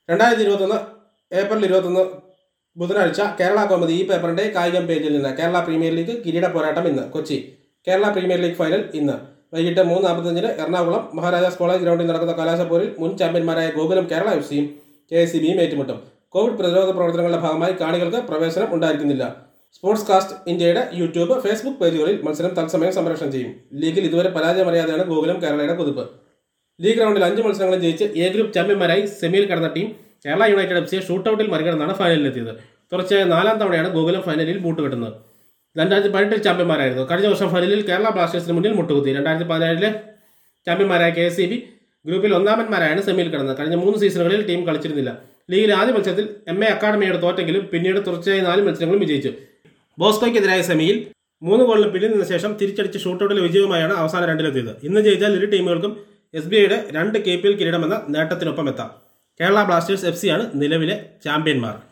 രണ്ടായിരത്തി ഇരുപത്തൊന്ന് ഏപ്രിൽ ഇരുപത്തൊന്ന് ബുധനാഴ്ച കേരള കോമതി ഈ പേപ്പറിന്റെ കായികം പേജിൽ നിന്ന് കേരള പ്രീമിയർ ലീഗ് കിരീട പോരാട്ടം ഇന്ന് Kochi Kerala premier league final ഇന്ന് വൈകിട്ട് മൂന്ന് നാൽപ്പത്തഞ്ചിന് എറണാകുളം മഹാരാജാസ് കോളേജ് ഗ്രൗണ്ടിൽ നടക്കുന്ന കലാശപ്പോരിൽ മുൻ ചാമ്പ്യന്മാരായ ഗോകുലം കേരള എഫ് സിയും കെ എസ് സി ബിയും ഏറ്റുമുട്ടും കോവിഡ് പ്രതിരോധ പ്രവർത്തനങ്ങളുടെ ഭാഗമായി കാണികൾക്ക് പ്രവേശനം ഉണ്ടായിരിക്കുന്നില്ല സ്പോർട്സ് കാസ്റ്റ് ഇന്ത്യയുടെ യൂട്യൂബ് ഫേസ്ബുക്ക് പേജുകളിൽ മത്സരം തത്സമയം സംപ്രേഷണം ചെയ്യും ലീഗിൽ ഇതുവരെ പരാജയമറിയാതെയാണ് ഗോകുലം കേരളയുടെ കുതിപ്പ് ലീഗ് റൗണ്ടിൽ അഞ്ച് മത്സരങ്ങളും ജയിച്ച് എ ഗ്രൂപ്പ് ചാമ്പ്യന്മാരായി സെമിയിൽ കടന്ന ടീം കേരള യുണൈറ്റഡ് എഫ് സിയെ ഷൂട്ടൌട്ടിൽ മറികടന്നാണ് ഫൈനലിലെത്തിയത് തുടർച്ചയായ നാലാം തവണയാണ് ഗോകുലം ഫൈനലിൽ കൂട്ടുകെട്ടുന്നത് രണ്ടായിരത്തി പതിനെട്ടിൽ ചാമ്പ്യന്മാരായിരുന്നു കഴിഞ്ഞ വർഷം ഫൈനലിൽ കേരള ബ്ലാസ്റ്റേഴ്സിന് മുന്നിൽ മുട്ടുകുത്തി രണ്ടായിരത്തി പതിനേഴിലെ ചാമ്പ്യന്മാരായ കെ എസ് സി ബി ഗ്രൂപ്പിൽ ഒന്നാമന്മാരായാണ് സെമിയിൽ കടന്നത് കഴിഞ്ഞ മൂന്ന് സീസണുകളിൽ ടീം കളിച്ചിരുന്നില്ല ലീഗിൽ ആദ്യ മത്സരത്തിൽ എം എ അക്കാഡമിയോട് തോറ്റെങ്കിലും പിന്നീട് തുടർച്ചയായി നാല് മത്സരങ്ങളും വിജയിച്ചു ബോസ്കോയ്ക്കെതിരായ സെമിയിൽ മൂന്ന് ഗോളിന് പിന്നിൽ നിന്ന ശേഷം തിരിച്ചടിച്ച് ഷൂട്ടൌട്ടിലെ വിജയവുമായാണ് അവസാന രണ്ടിലെത്തിയത് ഇന്ന് ജയിച്ചാൽ ഇരു ടീമുകൾക്കും എസ് ബി ഐയുടെ രണ്ട് കെ പി എൽ കിരീടമെന്ന നേട്ടത്തിനൊപ്പം എത്താം കേരള ബ്ലാസ്റ്റേഴ്സ് എഫ് സിയാണ് നിലവിലെ ചാമ്പ്യന്മാർ